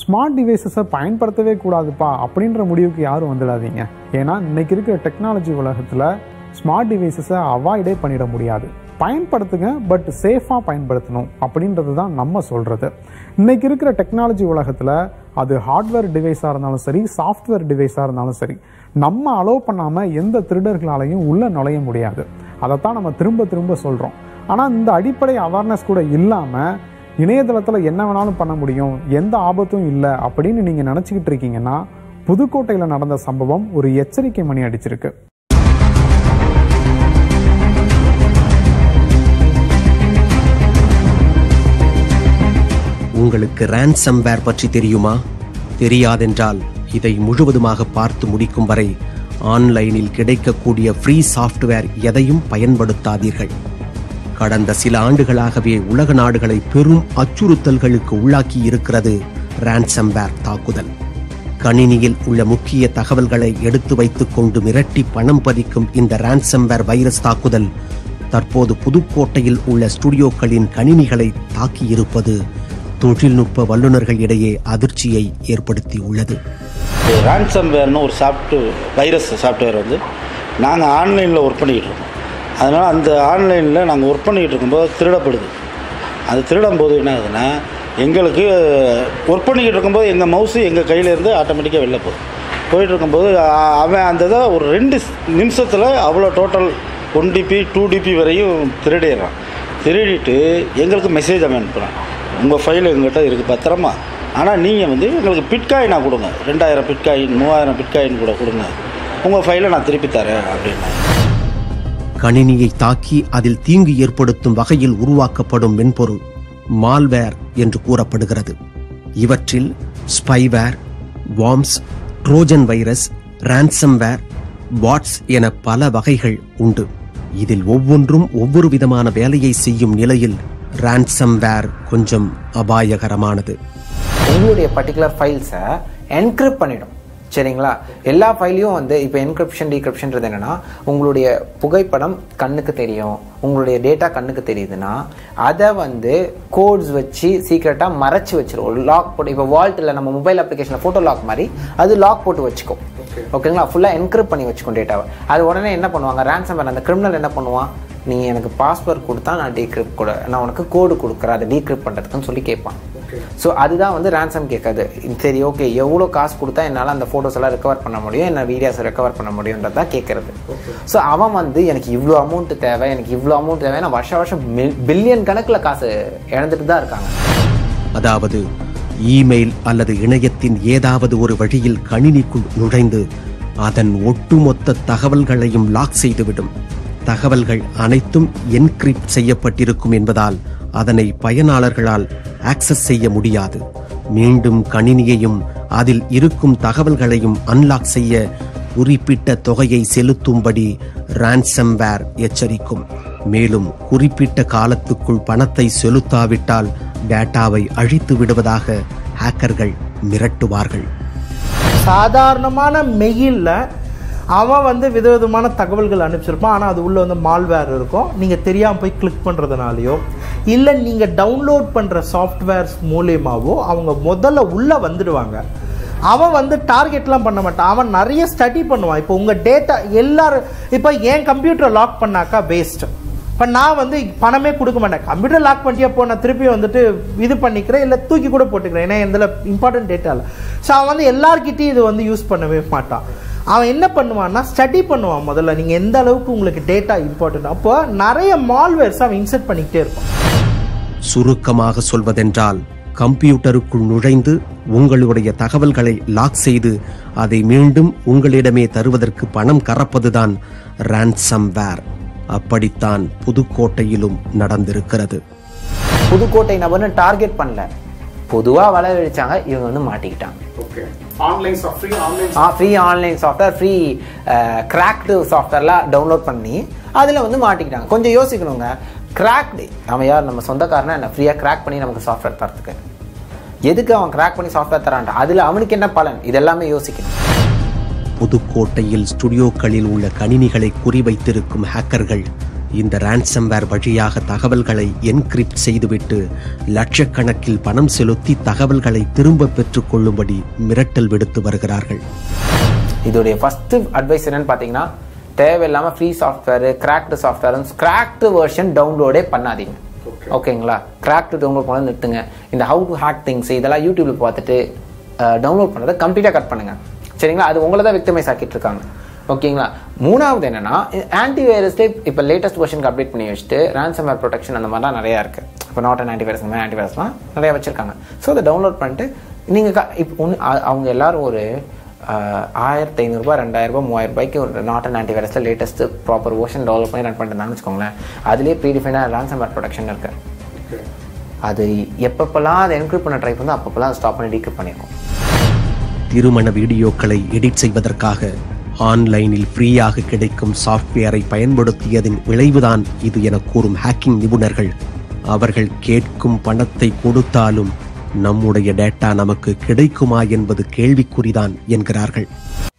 smart டிவைசஸை பயன்படுத்தவே கூடாதுப்பா அப்படின்ற முடிவுக்கு யாரும் வந்துடாதீங்க ஏன்னா இன்னைக்கு இருக்கிற டெக்னாலஜி உலகத்தில் ஸ்மார்ட் டிவைசஸை அவாய்டே பண்ணிட முடியாது பயன்படுத்துங்க பட் சேஃபாக பயன்படுத்தணும் அப்படின்றது தான் நம்ம சொல்கிறது இன்னைக்கு இருக்கிற டெக்னாலஜி உலகத்தில் அது ஹார்ட்வேர் டிவைஸாக இருந்தாலும் சரி சாஃப்ட்வேர் டிவைஸாக இருந்தாலும் சரி நம்ம அலோவ் பண்ணாமல் எந்த திருடர்களாலையும் உள்ளே நுழைய முடியாது அதைத்தான் நம்ம திரும்ப திரும்ப சொல்கிறோம் ஆனால் இந்த அடிப்படை அவேர்னஸ் கூட இல்லாமல் இணையதளத்தில் என்ன வேணாலும் பண்ண முடியும் எந்த ஆபத்தும் இல்லை அப்படின்னு நீங்கள் நினச்சிக்கிட்டு இருக்கீங்கன்னா புதுக்கோட்டையில் நடந்த சம்பவம் ஒரு எச்சரிக்கை மணி அடிச்சிருக்கு உங்களுக்கு ransomware பற்றி தெரியுமா தெரியாதென்றால் இதை முழுவதுமாக பார்த்து முடிக்கும் வரை ஆன்லைனில் கிடைக்கக்கூடிய ஃப்ரீ சாஃப்ட்வேர் எதையும் பயன்படுத்தாதீர்கள் கடந்த சில ஆண்டுகளாகவே உலக நாடுகளை பெரும் அச்சுறுத்தல்களுக்கு உள்ளாக்கி இருக்கிறது ransomware தாக்குதல் கணினியில் உள்ள முக்கிய தகவல்களை எடுத்து வைத்துக் கொண்டு மிரட்டி பணம் பறிக்கும் இந்த ransomware வைரஸ் தாக்குதல் தற்போது புதுக்கோட்டையில் உள்ள ஸ்டுடியோக்களின் கணினிகளை தாக்கியிருப்பது தொழில்நுட்ப வல்லுநர்கள் இடையே அதிர்ச்சியை ஏற்படுத்தியுள்ளது ransomwareன்னு ஒரு சாஃப்ட் வைரஸ் சாஃப்ட்வேர் வந்து நாங்கள் ஆன்லைனில் ஒர்க் பண்ணிக்கிட்டு இருக்கோம் அதனால் அந்த ஆன்லைனில் நாங்கள் ஒர்க் பண்ணிக்கிட்டு இருக்கும்போது திருடப்படுது அது திருடும் போது என்ன ஆகுதுன்னா எங்களுக்கு ஒர்க் பண்ணிக்கிட்டு இருக்கும்போது எங்கள் மவுஸு எங்கள் கையிலேருந்து ஆட்டோமேட்டிக்காக வெளில போகுது போயிட்டு இருக்கும்போது அ- அவன் அந்த இதை ஒரு ரெண்டு நிமிஷத்தில் அவ்வளோ total one DB two DB வரையும் திருடிடுறான் திருடிட்டு எங்களுக்கு மெசேஜ் அவன் அனுப்புகிறான் உங்கள் ஃபைல் எங்கள்கிட்ட இருக்குது பத்திரமா ஆனால் நீங்கள் வந்து எங்களுக்கு பிட்காயினா கொடுங்க ரெண்டாயிரம் பிட்காயின் மூவாயிரம் பிட்காயின் கூட கொடுங்க உங்கள் ஃபைலை நான் திருப்பி தரேன் அப்படின்னா கணினியை தாக்கி அதில் தீங்கு ஏற்படுத்தும் வகையில் உருவாக்கப்படும் மென்பொருள் மால்வேர் என்று கூறப்படுகிறது இவற்றில் spyware worms Trojan virus ransomware bots என பல வகைகள் உண்டு இதில் ஒவ்வொன்றும் ஒவ்வொரு விதமான வேலையை செய்யும் நிலையில் ransomware கொஞ்சம் அபாயகரமானது உங்களுடைய பர்டிகுலர் ஃபைல்ஸை என்கிரிப்ட் பண்ணிடும் சரிங்களா எல்லா ஃபைலையும் வந்து இப்போ என்கிரிப்ஷன் டீக்ரிப்ஷன்றது என்னன்னா உங்களுடைய புகைப்படம் கண்ணுக்கு தெரியும் உங்களுடைய டேட்டா கண்ணுக்கு தெரியுதுன்னா அதை வந்து கோட்ஸ் வச்சு சீக்கிரட்டாக மறைச்சு வச்சிரும் லாக் போட்டு இப்போ வால்ட்டில் நம்ம மொபைல் அப்ளிகேஷனில் ஃபோட்டோ லாக் மாதிரி அது லாக் போட்டு வச்சுக்கும் ஓகேங்களா ஃபுல்லாக என்கிரிப்ட் பண்ணி வச்சுக்கும் டேட்டாவை அது உடனே என்ன பண்ணுவாங்க ransomware அந்த கிரிமினல் என்ன பண்ணுவான் நீ எனக்கு பாஸ்வேர்ட் கொடுத்தா நான் டீக்ரிப்ட் கூட நான் உனக்கு கோடு கொடுக்குறேன் அதை டீக்ரிப்ட் பண்ணுறதுக்குன்னு சொல்லி கேட்பான் ஸோ அதுதான் வந்து ransom கேட்காது சரி ஓகே எவ்வளோ காசு கொடுத்தா என்னால் அந்த ஃபோட்டோஸ் எல்லாம் ரெக்கவர் பண்ண முடியும் என்ன வீடியோஸ் ரெக்கவர் பண்ண முடியுன்றது தான் கேட்கறது ஸோ அவன் வந்து எனக்கு இவ்வளோ அமௌண்ட் தேவை எனக்கு இவ்வளோ அமௌண்ட் தேவை நான் வருஷம் வருஷம் பில்லியன் கணக்கில் காசு இழந்துட்டு தான் இருக்காங்க அதாவது இமெயில் அல்லது இணையத்தின் ஏதாவது ஒரு வழியில் கணினிக்குள் நுழைந்து அதன் ஒட்டுமொத்த தகவல்களையும் லாக் செய்துவிடும் தகவல்கள் அனைத்தும் என்கிரிப்ட் செய்யப்பட்டிருக்கும் என்பதால் அதனை பயனாளர்களால் ஆக்சஸ் செய்ய முடியாது மீண்டும் கணினியையும் அதில் இருக்கும் தகவல்களையும் அன்லாக் செய்ய குறிப்பிட்ட தொகையை செலுத்தும்படி ransomware எச்சரிக்கும் மேலும் குறிப்பிட்ட காலத்துக்குள் பணத்தை செலுத்தாவிட்டால் டேட்டாவை அழித்து விடுவதாக ஹேக்கர்கள் மிரட்டுவார்கள் சாதாரணமான மெயிலில் அவன் வந்து விதவிதமான தகவல்கள் அனுப்பிச்சிருப்பான் ஆனால் அது உள்ளே வந்து மால்வேர் இருக்கும் நீங்கள் தெரியாமல் போய் கிளிக் பண்ணுறதுனாலையோ இல்லை நீங்கள் டவுன்லோட் பண்ணுற சாஃப்ட்வேர்ஸ் மூலியமாவோ அவங்க முதல்ல உள்ளே வந்துடுவாங்க அவன் வந்து டார்கெட்லாம் பண்ண மாட்டான் அவன் நிறைய ஸ்டடி பண்ணுவான் இப்போ உங்கள் டேட்டா எல்லாரும் இப்போ என் கம்ப்யூட்டரை லாக் பண்ணாக்கா வேஸ்ட் இப்போ நான் வந்து பணமே கொடுக்க மாட்டேன் கம்ப்யூட்டர் லாக் பண்ணிட்டியா போ நான் திருப்பி வந்துட்டு இது பண்ணிக்கிறேன் இல்லை தூக்கி கூட போட்டுக்கிறேன் ஏன்னா இதில் இம்பார்ட்டன்ட் டேட்டா இல்லை ஸோ அவன் வந்து எல்லார்கிட்டையும் இது வந்து யூஸ் பண்ணவே மாட்டான் அவன் என்ன பண்ணுவான்னா ஸ்டடி பண்ணுவான் முதல்ல நீங்கள் எந்த அளவுக்கு உங்களுக்கு டேட்டா இம்பார்ட்டன்ட் அப்போ நிறைய மால்வேர்ஸ் அவன் இன்செர்ட் பண்ணிக்கிட்டே இருப்பான் சுருக்கமாக சொல்வதென்றால் கம்ப்யூட்டருக்குள் நுழைந்து உங்களுடைய தகவல்களை லாக் செய்து அதை மீண்டும் உங்களிடமே தருவதற்கு பணம் கறப்பதுதான் ransomware அப்படித்தான் புதுக்கோட்டையிலும் நடந்திருக்கிறது புதுக்கோட்டை நபர்னு டார்கெட் பண்ணல பொதுவாக வலை விழிச்சாங்க இவங்க வந்து மாட்டிக்கிட்டாங்க free online software free cracked சாஃப்ட்வேர்லாம் டவுன்லோட் பண்ணி அதில் வந்து மாட்டிக்கிட்டாங்க கொஞ்சம் யோசிக்கணுங்க கிராக்டு அவன் யார் நம்ம சொந்தக்காரனா என்ன ஃப்ரீயாக கிராக் பண்ணி நமக்கு சாஃப்ட்வேர் தரத்துக்கு எதுக்கு அவன் கிராக் பண்ணி சாஃப்ட்வேர் தரான்டா அதில் அவனுக்கு என்ன பலன் இதெல்லாமே யோசிக்கணும் புதுக்கோட்டையில் ஸ்டுடியோக்களில் உள்ள கணினிகளை குறிவைத்திருக்கும் ஹேக்கர்கள் இந்த ransomware வழியாக தகவல்களை என்கிரிப்ட் செய்துவிட்டு லட்சக்கணக்கில் பணம் செலுத்தி தகவல்களை திரும்ப பெற்றுக் கொள்ளும்படி மிரட்டல் விடுத்து வருகிறார்கள் இதோடைய ஃபர்ஸ்ட் அட்வைஸ் என்னன்னு பார்த்தீங்கன்னா தேவையில்லாம free software cracked software cracked version டவுன்லோடே பண்ணாதீங்க ஓகேங்களா கிராக்டு டவுன்லோட் பண்ண நிறுத்துங்க இந்த ஹவு டு ஹேக் திங்ஸ் இதெல்லாம் யூடியூப்ல பார்த்துட்டு டவுன்லோட் பண்ணதை கம்ப்ளீட்டாக கட் பண்ணுங்க சரிங்களா அது உங்களை தான் விக்டமைஸ் ஆக்கிட்டு இருக்காங்க ஓகேங்களா மூணாவது என்னன்னா ஆன்டி வைரஸ்டே இப்போ லேட்டஸ்ட் வெர்ஷனுக்கு அப்டேட் பண்ணி வச்சுட்டு ransomware ப்ரொடெக்ஷன் அந்த மாதிரிலாம் நிறையா இருக்கு இப்போ நாட் அண்ட் ஆன்டி வைரஸ் அந்த மாதிரி ஆன்டி வைரஸ்லாம் நிறையா வச்சிருக்காங்க ஸோ அதை டவுன்லோட் பண்ணிட்டு நீங்கள் இப்போ ஒன்று அவங்க எல்லாரும் ஒரு ஆயிரத்தி ஐநூறுரூபா ரெண்டாயிரரூபா மூவாயிரம் ரூபாய்க்கு ஒரு நாட் அண்ட் ஆன்டி வைரஸில் லேட்டஸ்ட் ப்ராப்பர் வெர்ஷன் டெவலப் பண்ணி ரன் பண்ணிருந்தாங்கன்னு வச்சுக்கோங்களேன் அதுலேயே ப்ரீடிஃபைனாக ransomware ப்ரொடெக்ஷன் இருக்கு அது எப்பப்பெல்லாம் அதை என்க்ரிப்ட் பண்ண ட்ரை பண்ணோ அப்பப்பெல்லாம் அதை ஸ்டாப் பண்ணி டீக்ரிப்ட் பண்ணியிருக்கோம் திருமண வீடியோக்களை எடிட் செய்வதற்காக ஆன்லைனில் ஃப்ரீயாக கிடைக்கும் சாஃப்ட்வேரை பயன்படுத்தியதின் விளைவுதான் இது என கூறும் ஹேக்கிங் நிபுணர்கள் அவர்கள் கேட்கும் பணத்தை கொடுத்தாலும் நம்முடைய டேட்டா நமக்கு கிடைக்குமா என்பது கேள்விக்குறிதான் என்கிறார்கள்